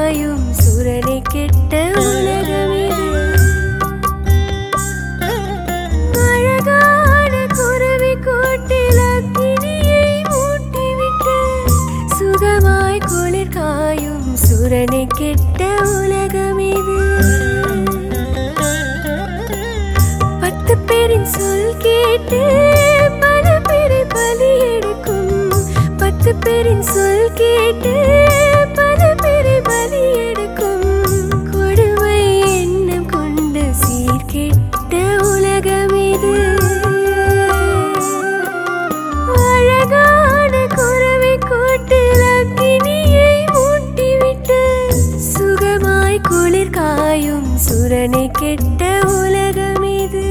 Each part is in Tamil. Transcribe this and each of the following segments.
காயும் சுரனை கெட்ட உலகமிது அழகான குருவி கூட்டில் அக்கினியை மூட்டிவிட்டு சுகமாய் குளிர் காயும் சுரனை கெட்ட உலகமிது பத்து பேரின் சொல் கேட்டு பல பேரை பலி எடுக்கும் பத்து பேரின் சொல் கேட்டு பல பேரை பலி எடுக்கும் கொடுமை எண்ணம் கொண்ட சீர்கெட்ட உலகம் இது அழகான குருவி கூட்டில் அக்கினியை மூட்டிவிட்டு சுகமாய் குளிர் காயும் சுரனை கெட்ட உலகம் இது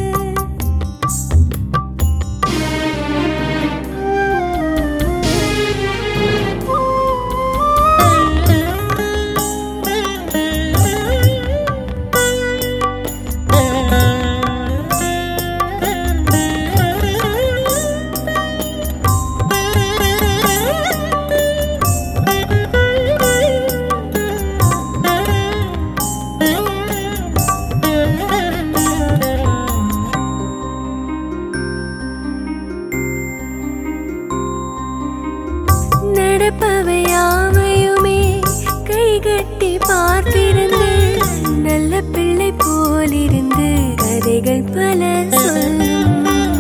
நடப்பவையாவையுமே கைகட்டி பார்த்திருந்து நல்ல பிள்ளை போலிருந்து கதைகள் பல சொல்லும்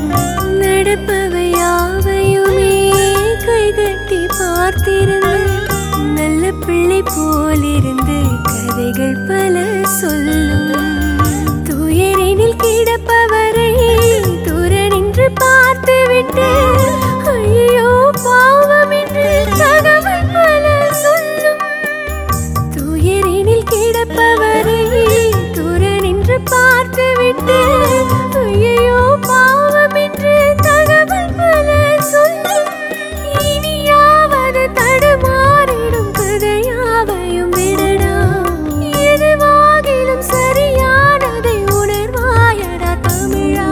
நடப்பவையாவையுமே கைகட்டி பார்த்திருந்து நல்ல பிள்ளை போலிருந்து கதைகள் பல சொல்லும் துயரினில் கிடப்பவரை தூர நின்று பார்த்துவிட்டு ஐயோ பாவம் என்று தகவல் பல சொல்லும் துயரினில் கிடப்பவரை தூர நின்று பார்த்துவிட்டு ஐயோ பாவம் என்று தகவல் பல சொல்லும் இனியாவது தடுமாறிடும் கதையாவையும் விடடா எதுவாகிலும் சரியானதை உணர்வாயடா தமிழா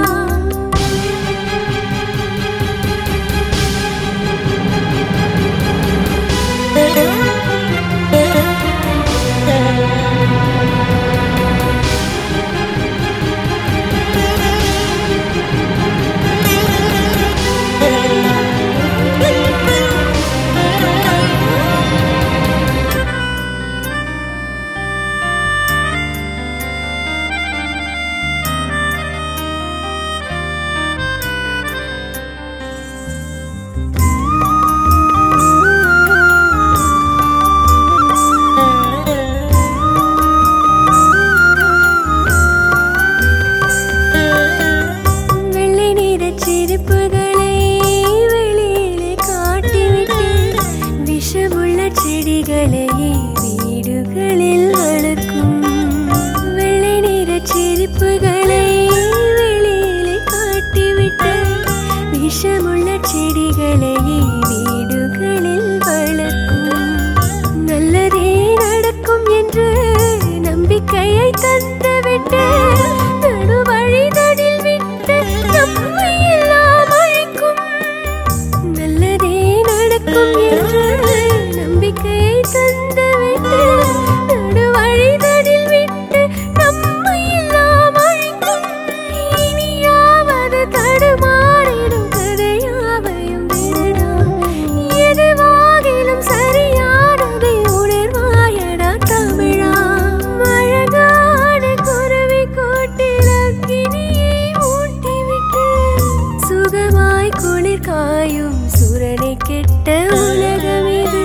வெள்ளை நிறச் செருப்புகளை வெளியிலே காட்டிவிட்டு விஷமுள்ள செடிகளை வீடுகளில் வளர்க்கும் வெள்ளை நிறச் செருப்புகளை வெளியிலே காட்டிவிட்டு விஷமுள்ள செடிகளை வீடுகளில் வளர்க்கும் நல்லதே நடக்கும் என்று நம்பிக்கையை தந்துவிட்டு நடுவழிதடில் விட்டு நம்மை எல்லாம் அழிக்கும் நல்லதே நடக்கும் என்று நம்பிக்கையை தந்துவிட்டு நடுவழிதடில் விட்டு நம்மை எல்லாம் அழிக்கும் இனியாவது தடுமாறிடும் கதையாவையும் விடலாம் எதுவாகிலும் சரியானதை உணர்வாயடா தமிழா அழகான குருவி கூட்டில் அக்கினியை மூட்டிவிட்டு சுகமாய் குளிர் காயும் சுரனை கெட்ட உலகம் இது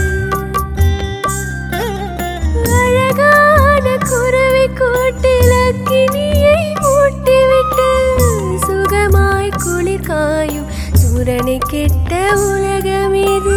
அழகான குருவி கூட்டில் அக்கினியை மூட்டிவிட்டு சுகமாய் குளிர் காயும் சூரனை கெட்ட உலகம் இது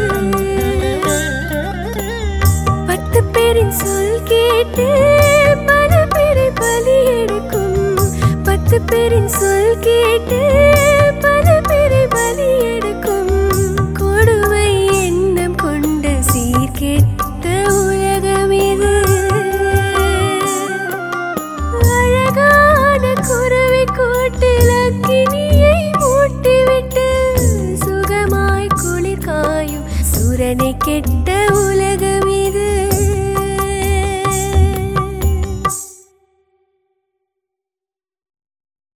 பத்து பேரின் சொல் கேட்டு பல பேரை பலி எடுக்கும் பத்து பேரின் சொல் கேட்டு பல பேரை பலி எடுக்கும் கொடுமை எண்ணம் கொண்ட சீர்கெட்ட உலகம் இது அழகான குருவி கூட்டில் அக்கினியை மூட்டிவிட்டு சுகமாய் குளிர் காயும் சூரனை கெட்ட